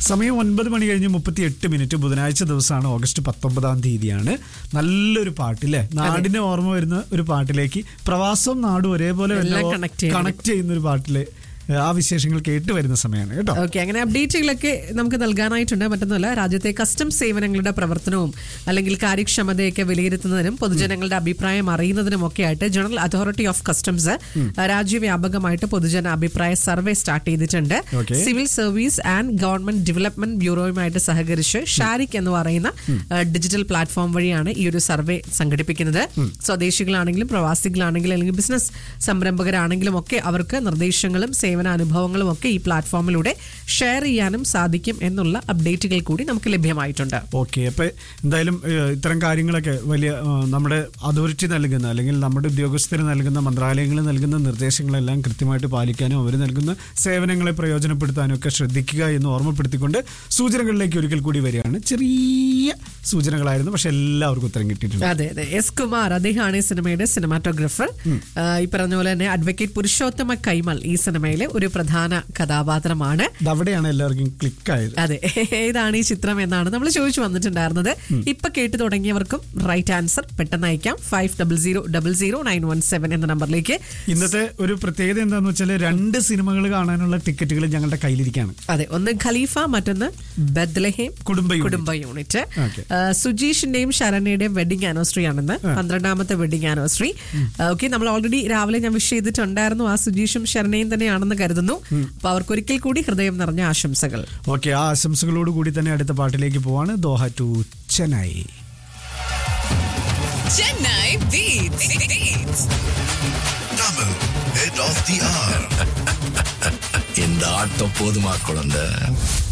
സമയം ഒൻപത് മണി കഴിഞ്ഞ് മുപ്പത്തി എട്ട് മിനിറ്റ് ബുധനാഴ്ച ദിവസമാണ് ഓഗസ്റ്റ് പത്തൊമ്പതാം തീയതിയാണ് നല്ലൊരു പാട്ടില്ലേ നാടിന് ഓർമ്മ വരുന്ന ഒരു പാട്ടിലേക്ക് പ്രവാസവും നാടും ഒരേപോലെ എല്ലാം connect ചെയ്യുന്ന കണക്ട് ചെയ്യുന്ന ഒരു പാട്ടില് ആ വിശേഷങ്ങൾ കേട്ട് വരുന്ന സമയമാണ് കേട്ടോ ഓക്കെ അങ്ങനെ അപ്ഡേറ്റുകളൊക്കെ നമുക്ക് നൽകാനായിട്ടുണ്ട് മറ്റൊന്നുമല്ല രാജ്യത്തെ കസ്റ്റം സേവനങ്ങളുടെ പ്രവർത്തനവും അല്ലെങ്കിൽ കാര്യക്ഷമതയൊക്കെ വിലയിരുത്തുന്നതിനും പൊതുജനങ്ങളുടെ അഭിപ്രായം അറിയുന്നതിനും ഒക്കെ ആയിട്ട് ജനറൽ അതോറിറ്റി ഓഫ് കസ്റ്റംസ് രാജ്യവ്യാപകമായിട്ട് പൊതുജന അഭിപ്രായ സർവേ സ്റ്റാർട്ട് ചെയ്തിട്ടുണ്ട് Okay. Civil service and government development ബ്യൂറോയുമായിട്ട് സഹകരിച്ച് ഷാരിക് എന്ന് പറയുന്ന ഡിജിറ്റൽ പ്ലാറ്റ്ഫോം വഴിയാണ് ഈ ഒരു സർവേ സംഘടിപ്പിക്കുന്നത് സ്വദേശികളാണെങ്കിലും പ്രവാസികളാണെങ്കിലും അല്ലെങ്കിൽ ബിസിനസ് സംരംഭകരാണെങ്കിലും ഒക്കെ അവർക്ക് നിർദ്ദേശങ്ങളും സേവന അനുഭവങ്ങളും ഒക്കെ ഈ പ്ലാറ്റ്ഫോമിലൂടെ ഷെയർ ചെയ്യാനും സാധിക്കും എന്നുള്ള അപ്ഡേറ്റുകൾ കൂടി നമുക്ക് ലഭ്യമായിട്ടുണ്ട് ഓക്കെ അപ്പൊ എന്തായാലും ഏഹ്, ഇത്തരം കാര്യങ്ങളൊക്കെ വലിയ ഏഹ്, നമ്മുടെ അതോറിറ്റി നൽകുന്ന അല്ലെങ്കിൽ നമ്മുടെ ഉദ്യോഗസ്ഥർ നൽകുന്ന മന്ത്രാലയങ്ങൾ നൽകുന്ന നിർദ്ദേശങ്ങളെല്ലാം കൃത്യമായിട്ട് പാലിക്കാനും അവർ നൽകുന്ന സേവനങ്ങളെ പ്രയോജനപ്പെടുത്താനും ഒക്കെ ശ്രദ്ധിക്കുക എന്ന് ഓർമ്മപ്പെടുത്തിക്കൊണ്ട് സൂചനകളിലേക്ക് ഒരിക്കൽ കൂടി വരികയാണ് ചെറിയ സൂചനകളായിരുന്നു പക്ഷെ എല്ലാവർക്കും ഉത്തരം കിട്ടിയിട്ടുണ്ട് അതെ അതെ എസ് കുമാർ അദ്ദേഹമാണ് ഈ സിനിമയുടെ സിനിമാറ്റോഗ്രാഫർ ഈ പറഞ്ഞ പോലെ തന്നെ അഡ്വക്കേറ്റ് പുരുഷോത്തമ കൈമൾ ഈ സിനിമയിലെ ഒരു പ്രധാന കഥാപാത്രമാണ് ഇത് അവിടെയാണ് എല്ലാവർക്കും ക്ലിക്ക് ആയത് അതെ ഏതാണ് ഈ ചിത്രം എന്നാണ് നമ്മൾ ചോദിച്ചു വന്നിട്ടുണ്ടായിരുന്നത് ഇപ്പൊ കേട്ടു തുടങ്ങിയവർക്കും റൈറ്റ് ആൻസർ പെട്ടെന്ന് അയക്കാം five double zero double zero nine one seven എന്ന നമ്പറിലേക്ക് ഇന്നത്തെ ഒരു പ്രത്യേകത എന്താണെന്ന് വെച്ചാൽ രണ്ട് സിനിമകൾ കാണാനുള്ള ടിക്കറ്റുകൾ ഞങ്ങളുടെ കയ്യിലിരിക്കുകയാണ് അതെ ഒന്ന് ഖലീഫ മറ്റൊന്ന് ബദ്ലഹേം കുടുംബ യൂണിറ്റ്. കുടുംബ യൂണിറ്റ് Okay. ആ, സുജീഷിന്റെയും ശരണ്യയുടെയും വെഡിങ് ആനിവേഴ്സറി ആണെന്ന് പന്ത്രണ്ടാമത്തെ വെഡിങ് ആനിവേഴ്സറി ഓക്കെ നമ്മൾ ഓൾറെഡി രാവിലെ ഞാൻ വിഷ് ചെയ്തിട്ടുണ്ടായിരുന്നു ആ സുജീഷും ശരണയും തന്നെയാണെന്ന് കരുതുന്നു അപ്പൊ അവർക്കൊരിക്കൽ കൂടി ഹൃദയം നിറഞ്ഞ ആശംസകൾ ഓക്കെ ആ ആശംസകളോട് കൂടി തന്നെ അടുത്ത പാട്ടിലേക്ക് പോവാണ് Doha to Chennai Chennai Beats. Beats. Tamil, head of the hour. இந்த ஆட்டம் போதுமா குழந்தை